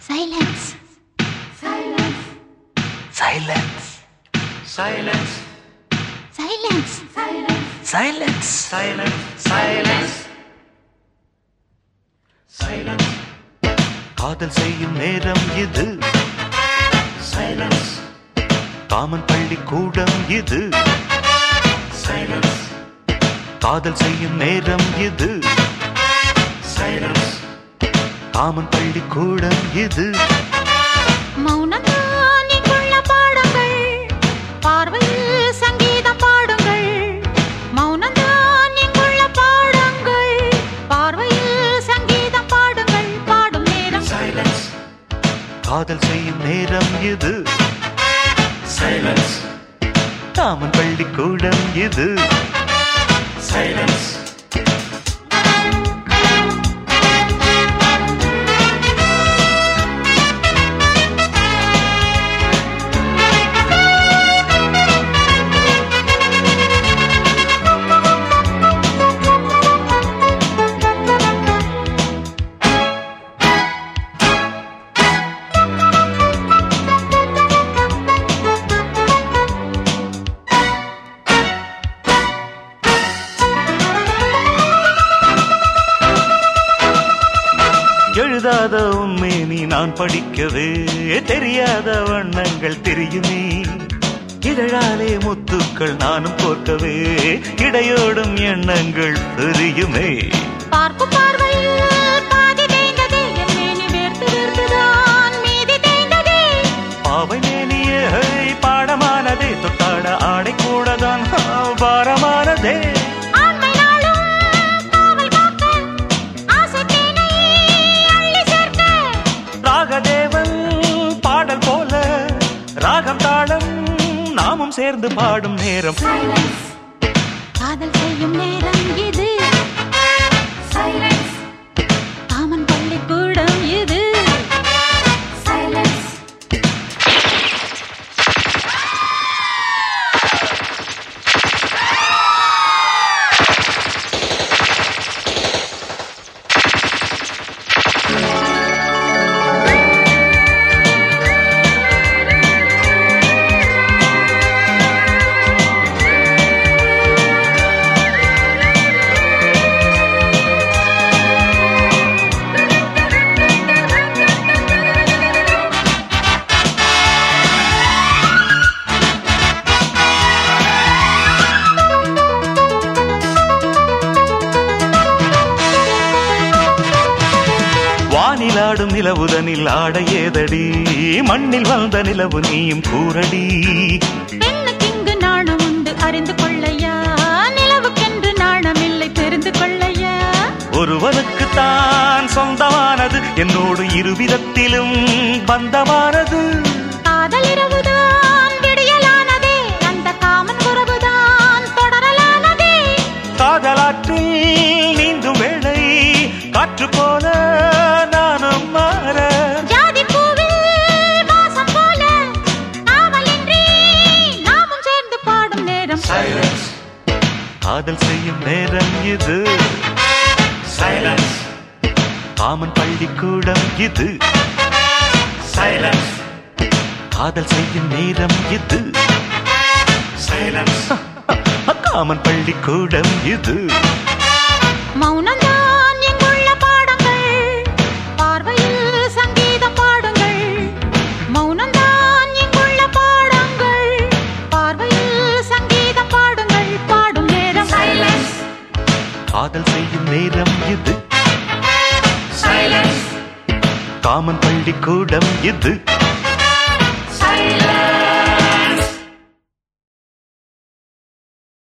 Silence. Silence. Silence. Silence. Silence. Silence. Silence. Silence. Silence. Silence. காதல் செய்யும் நேரம் இது Silence. காமன் பள்ளி கூடம் இது Silence. காதல் செய்யும் நேரம் இது Silence. காமன் பள்ளி கூடம் இது மௌனம்தான் இங்குள்ள பாடங்கள் பார்வையில் சங்கீதம் பாடுங்கள் மௌனம்தான் இங்குள்ள பாடங்கள் பார்வையில் சங்கீதம் பாடுங்கள் பாடும் நேரம் Silence. காதல் செய்யும் நேரம் இது Silence. காமன் பள்ளி கூடம் இது Silence. எழுதாத உண்மை நீ நான் படிக்கவே தெரியாத வண்ணங்கள் தெரியுமே இதழாலே முத்துக்கள் நானும் போர்க்கவே இடையோடும் எண்ணங்கள் தெரியுமே பார்க்கும் பார்வையில் பாதி தேய்ந்தது என் மேனி வேர்த்து வேர்த்துதான் மீதி தேய்ந்ததே பாவை மேனியே பாடமானதே தொட்டாட ஆடை கூடதான் பாரமானதே ஆண்மை நாளும் காவல் காக்க ஆசை தேனை அள்ளி சேர்க்க ராகதேவன் பாடல் போல ராகம் தாளம் நாமும் சேர்ந்து பாடும் நேரம் Silence. காதல் செய்யும் நேரம் இது Silence. காமன் பள்ளிக்கூடம் இது Silence. வானிலாடும் நிலவுதனில் ஆட ஏதடி மண்ணில் வந்த நிலவு நீயும் கூறடி பெண்ணுக்கு இங்கு நாணம் உண்டு அறிந்து கொள்ளையா நிலவுக்கென்று நாணம் இல்லை தெரிந்து கொள்ளையா ஒருவனுக்கு தான் சொந்தமானது என்னோடு இருவிதத்திலும் பந்தமானது காதல் இரவுதான் விடியலானதே அந்த காமன் உறவுதான் தொடரலானதே காதலாற்றில் நீந்தும் வேளை காற்று போல நானும் மாற ஜாதி பூவில் வாசம் போல காவலின்றி நாமும் சேர்ந்து பாடும் நேரம் Silence. காதல் செய்யும் நேரம் இது Silence. காமன் பள்ளிக்கூடம் இது Silence. காதல் செய்யும் நேரம் இது Silence. காமன் பள்ளிக்கூடம் இது மௌனம்தான் இங்குள்ள பாடங்கள் பார்வையில் சங்கீதம் பாடுங்கள் மௌனம்தான் இங்குள்ள பாடங்கள் பார்வையில் சங்கீதம் பாடுங்கள் பாடும் நேரம் Silence. காதல் செய்யும் நேரம் இது Silence. காமன் பள்ளிக்கூடம் இது